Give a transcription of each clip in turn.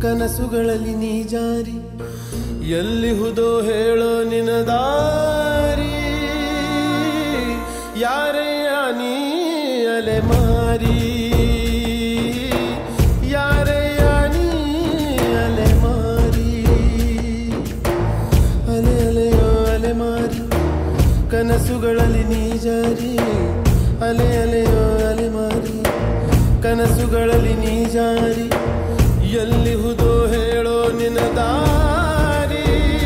ಕನಸುಗಳಲ್ಲಿ ನೀ ಜಾರಿ ಎಲ್ಲಿಹುದೋ ಹೇಳೋ ನಿನ ದಾರಿ ಯಾರಯ್ಯ ನೀ ಅಲೆ ಮಾರಿ ಯಾರಯ್ಯ ನೀ ಅಲೆ ಮಾರಿ ಅಲೆ ಅಲೆಯೋ ಅಲೆ ಮಾರಿ ಕನಸುಗಳಲ್ಲಿ ನೀ ಜಾರಿ ಅಲೆ ಅಲೆಯೋ ಅಲೆ ಮಾರಿ ಕನಸುಗಳಲ್ಲಿ ನೀ ಜಾರಿ ಎಲ್ಲಿಹುದೋ ಹೇಳೋ ನಿನ ದಾರಿ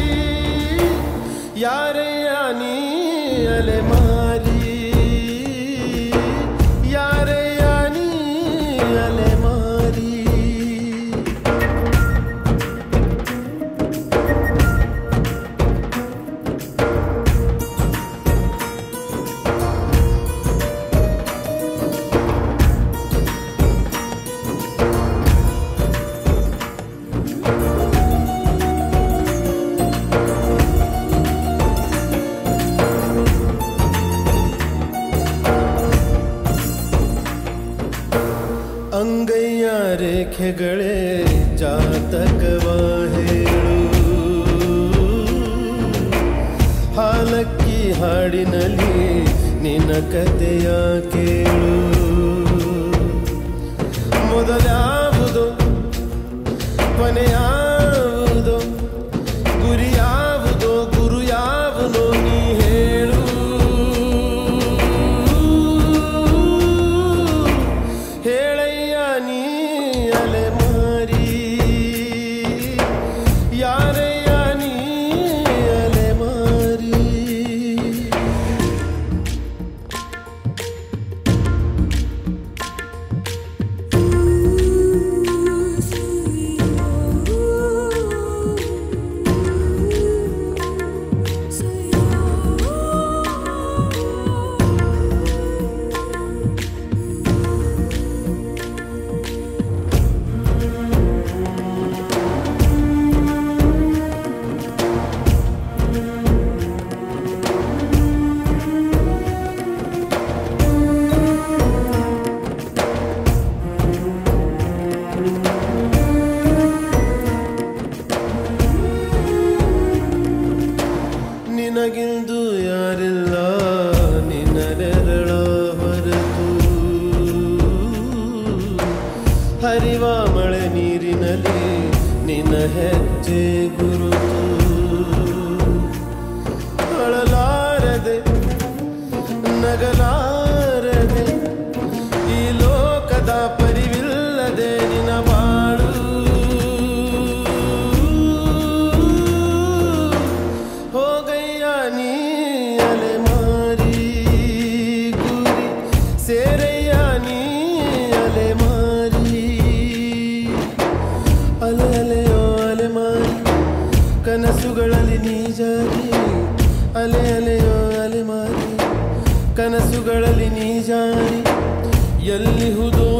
ಯಾರಯ್ಯ ನೀ ಅಲೆ ಮಾರಿ ಯಾರಯ್ಯ ನೀ ಅಲೆ ಮಾರಿ ಅಂಗೈಯ ರೇಖೆಗಳೇ ಜಾತಕವ ಹೇಳು ಹಾಲಕ್ಕಿ ಹಾಡಿನಲ್ಲಿ ನಿನ್ನ ಕಥೆಯ ಕೇಳು ಮೊದಲಾವುದು ಕೊನೆಯಾವುದು ಗುರಿ ಯಾವುದೋ ಗುರು ಯಾವನೋ ನೀ ಹೇಳು ಹೇಳಯ್ಯ ನೀ ಅಲೆ ಮಾರಿ ಯಾರಯ್ಯ ನೀ ಅಲೆ ಮಾರಿ ನಿನಗಿಂದು ಯಾರಿಲ್ಲ ನಿನ್ನ ನೆರಳ ಹೊರತು ಹರಿವ ಮಳೆ ನೀರಿನಲ್ಲಿ ನಿನ್ನ ಹೆಜ್ಜೆ ಗುರುತು ಅಳಲಾರದೆ ನಗಲಾರದೆ ಈ ಲೋಕದ ಪರಿವಿಲ್ಲದೆ ನಿನ ಬಾಳು ಹೋಗಯ್ಯ ನೀ ಅಲೆ ಮಾರಿ ಗುರಿ ಸೇರಯ್ಯ ನೀ ಅಲೆ ಮಾರಿ ಅಲೆ ಅಲೆಯೋ ಅಲೆ ಮಾರಿ ಕನಸುಗಳಲ್ಲಿ ನೀ ಜಾರಿ ಅಲೆ ಅಲೆಯೋ ಅಲೆ ಮಾರಿ ಕನಸುಗಳಲ್ಲಿ ನೀ ಜಾರಿ ಎಲ್ಲಿಹುದೋ